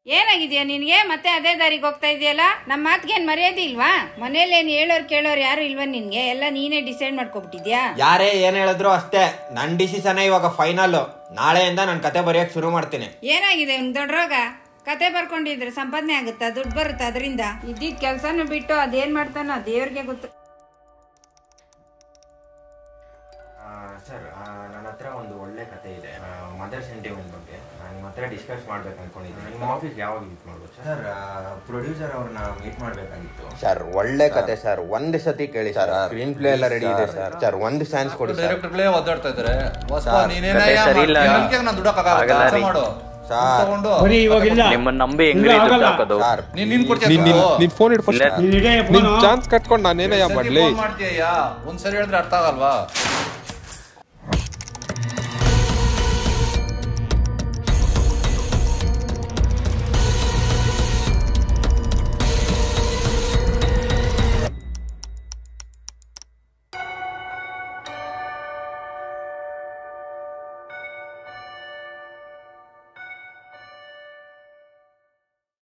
ಏನಾಗಿದ್ಯಾ ನಿನ್ಗೆ ಮತ್ತೆ ಅದೇ ದಾರಿಗೆ ಹೋಗ್ತಾ ಇದೆಯಲ್ಲ ನಮ್ಮ ಮಾತ್ಗೇನ್ ಮರ್ಯಾದೆ ಇಲ್ವಾ ಮನೇಲಿ ಏನ್ ಹೇಳೋರ್ ಕೇಳೋರ್ ಯಾರು ಇಲ್ವಾ ನಿನ್ಗೆ ಎಲ್ಲ ನೀನೇ ಡಿಸೈಡ್ ಮಾಡ್ಕೊಬಿಟ್ಟಿದ್ಯಾ ಯಾರೇ ಏನ್ ಹೇಳಿದ್ರು ಅಷ್ಟೇ ನನ್ ಡಿಸಿಷನ್ ಇವಾಗ ಫೈನಲ್ ನಾಳೆಯಿಂದ ನಾನು ಕತೆ ಬರೆಯಕ್ ಶುರು ಮಾಡ್ತೀನಿ ಏನಾಗಿದೆ ಇವ್ನ್ ದೊಡ್ಡ ರೋಗ ಕತೆ ಬರ್ಕೊಂಡಿದ್ರೆ ಸಂಪಾದನೆ ಆಗುತ್ತಾ ದುಡ್ಡು ಬರುತ್ತಾ ಅದರಿಂದ ಇದ್ದಿದ್ ಕೆಲ್ಸನೂ ಬಿಟ್ಟು ಅದೇನ್ ಮಾಡ್ತಾನೋ ದೇವ್ರಿಗೆ ಗೊತ್ತು ಸರ್ ನನ್ನ ಹತ್ರ ಒಂದು ಒಳ್ಳೆ ಕತೆ ಇದೆ ಮದರ್ ಸೆಂಟಿಮೆಂಟ್ ಬಗ್ಗೆ ನಾನು ನಿಮ್ಮ ಹತ್ರ ಡಿಸ್ಕಸ್ ಮಾಡ್ಬೇಕು ಅನ್ಕೊಂಡಿದ್ದೀನಿ ನಿಮ್ಮ ಆಫೀಸ್ ಯಾವಾಗ ಮೀಟ್ ಮಾಡ್ಬೋದು ಸರ್ ಪ್ರೊಡ್ಯೂಸರ್ ಅವ್ರನ್ನ ಮೀಟ್ ಮಾಡ್ಬೇಕಾಗಿತ್ತು ಸರ್ ಒಳ್ಳೆ ಕತೆ ಸರ್ ಒಂದ್ ಸತಿ ಕೇಳಿ ಸರ್ ಸ್ಕ್ರೀನ್ ಪ್ಲೇ ಎಲ್ಲ ರೆಡಿ ಇದೆ ಸರ್ ಸರ್ ಒಂದು ಚಾನ್ಸ್ ಕೊಡಿ ಸರ್ ಡೈರೆಕ್ಟರ್ಗಳೇ ಒದ್ದಾಡ್ತಾ ಇದಾರೆ ಹೊಸ ಸರ್, ನೀನೇನಯ್ಯ ಕತೆ ಸರಿ ಇಲ್ಲ. ಮಾಡ್ತೀಯ? ನನ್ಗೆ ನಾನು ದುಡ್ಡಕ್ಕಾಗಲ್ಲ ಆಗಲ್ಲ ಕೆಲಸ ರೀ. ಮಾಡು ಸರ್. ದುಡ್ಡು ತಗೊಂಡು ಬರೀ ಇವಾಗಿಲ್ಲ ನಿಮ್ಮನ್ನ ನಂಬಿ ಹೆಂಗ್ರಿ ಇಲ್ಲ, ದುಡ್ಡು ಆಗಲ್ಲ. ಹಾಕೋದು ಸರ್ ನೀನ್ ನೀನ್ ಕೊಡ್ತೀಯ ನೀನ್ ನೀನ್ ನೀನ್ ಫೋನ್ ಇಡ್ ಫಸ್ಟ್ ಇಲ್ಲ. ನೀನ್ ಇಡೇ ನಿನ್ ಫೋನು. ಚಾನ್ಸ್ ಕಟ್ಕೊಂಡು ನಾನೇನಯ್ಯ ಸತಿ ಮಾಡ್ಲಿ ಫೋನ್ ಮಾಡ್ತೀಯಯ್ಯ ಒಂದ್ಸರಿ ಹೇಳಿದ್ರೆ ಅರ್ಥ ಆಗಲ್ವಾ